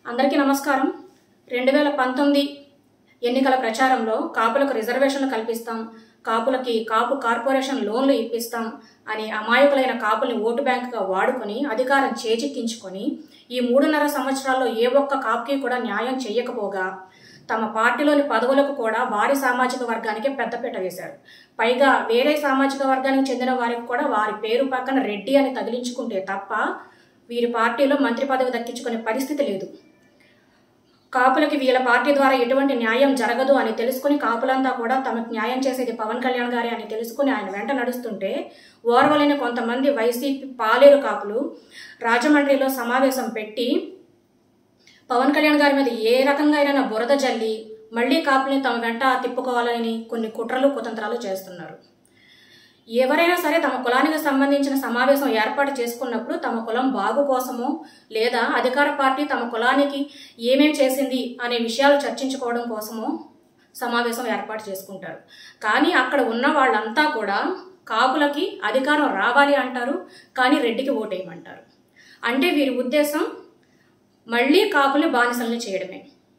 అందరికీ నమస్కారం రెండు వేల పంతొమ్మిది ఎన్నికల ప్రచారంలో కాపులకు రిజర్వేషన్లు కల్పిస్తాం కాపులకి కాపు కార్పొరేషన్ లోన్లు ఇప్పిస్తాం అని అమాయకులైన కాపుల్ని ఓటు బ్యాంకుగా వాడుకొని అధికారం చేజిక్కించుకొని ఈ మూడున్నర సంవత్సరాల్లో ఏ ఒక్క కాపుకి కూడా న్యాయం చేయకపోగా తమ పార్టీలోని పదవులకు కూడా వారి సామాజిక వర్గానికే పెద్దపీట వేశారు పైగా వేరే సామాజిక వర్గానికి చెందిన వారికి కూడా వారి పేరు పక్కన రెడ్డి అని తగిలించుకుంటే తప్ప వీరి పార్టీలో మంత్రి పదవి దక్కించుకునే పరిస్థితి లేదు కాపులకి వీళ్ళ పార్టీ ద్వారా ఎటువంటి న్యాయం జరగదు అని తెలుసుకుని కాపులంతా కూడా తమకు న్యాయం చేసేది పవన్ కళ్యాణ్ గారే అని తెలుసుకుని ఆయన వెంట నడుస్తుంటే ఓర్వలేని కొంతమంది వైసీపీ పాలేరు కాపులు రాజమండ్రిలో సమావేశం పెట్టి పవన్ కళ్యాణ్ గారి మీద ఏ రకంగా అయినా బురద జల్లి మళ్లీ కాపుల్ని తమ వెంట తిప్పుకోవాలని కొన్ని కుట్రలు కుతంత్రాలు చేస్తున్నారు ఎవరైనా సరే తమ కులానికి సంబంధించిన సమావేశం ఏర్పాటు చేసుకున్నప్పుడు తమ కులం బాగు కోసమో లేదా అధికార పార్టీ తమ కులానికి ఏమేం చేసింది అనే విషయాలు చర్చించుకోవడం కోసమో సమావేశం ఏర్పాటు చేసుకుంటారు కానీ అక్కడ ఉన్న వాళ్ళంతా కూడా కాపులకి అధికారం రావాలి అంటారు కానీ రెడ్డికి ఓటేయమంటారు అంటే వీరి ఉద్దేశం మళ్ళీ కాపుల్ని బానిసల్ని చేయడమే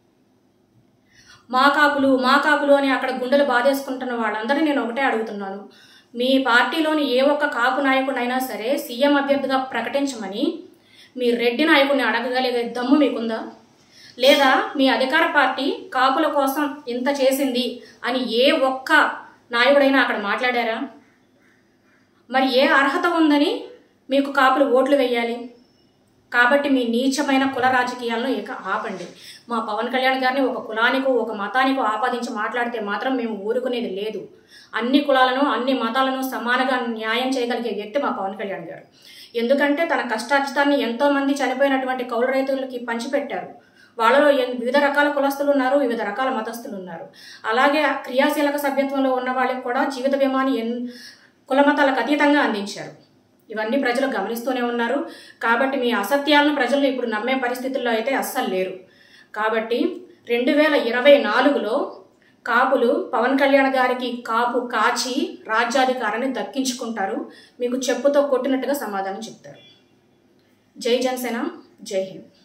మా కాపులు మా కాపులు అని అక్కడ గుండెలు బాధేసుకుంటున్న వాళ్ళందరినీ నేను ఒకటే అడుగుతున్నాను మీ పార్టీలోని ఏ ఒక్క కాపు నాయకుడైనా సరే సీఎం అభ్యర్థిగా ప్రకటించమని మీ రెడ్డి నాయకుడిని అడగగలిగే దమ్ము మీకుందా లేదా మీ అధికార పార్టీ కాపుల కోసం ఇంత చేసింది అని ఏ ఒక్క నాయకుడైనా అక్కడ మాట్లాడారా మరి ఏ అర్హత ఉందని మీకు కాపులు ఓట్లు వేయాలి కాబట్టి మీ నీచమైన కుల రాజకీయాలను ఇక ఆపండి మా పవన్ కళ్యాణ్ గారిని ఒక కులానికో ఒక మతానికో ఆపాదించి మాట్లాడితే మాత్రం మేము ఊరుకునేది లేదు అన్ని కులాలను అన్ని మతాలను సమానంగా న్యాయం చేయగలిగే వ్యక్తి మా పవన్ కళ్యాణ్ గారు ఎందుకంటే తన కష్టార్జితాన్ని ఎంతో మంది చనిపోయినటువంటి కౌలు రైతులకి పంచిపెట్టారు వాళ్ళలో ఎన్- వివిధ రకాల కులస్తులు ఉన్నారు వివిధ రకాల మతస్థులు ఉన్నారు అలాగే క్రియాశీలక సభ్యత్వంలో ఉన్న వాళ్ళకి కూడా జీవిత బీమాని ఎన్ కులమతాలకు అతీతంగా అందించారు ఇవన్నీ ప్రజలు గమనిస్తూనే ఉన్నారు కాబట్టి మీ అసత్యాలను ప్రజలు ఇప్పుడు నమ్మే పరిస్థితుల్లో అయితే అస్సలు లేరు కాబట్టి రెండు వేల ఇరవై నాలుగులో కాపులు పవన్ కళ్యాణ్ గారికి కాపు కాచి రాజ్యాధికారాన్ని దక్కించుకుంటారు మీకు చెప్పుతో కొట్టినట్టుగా సమాధానం చెప్తారు జై జనసేన జై హింద్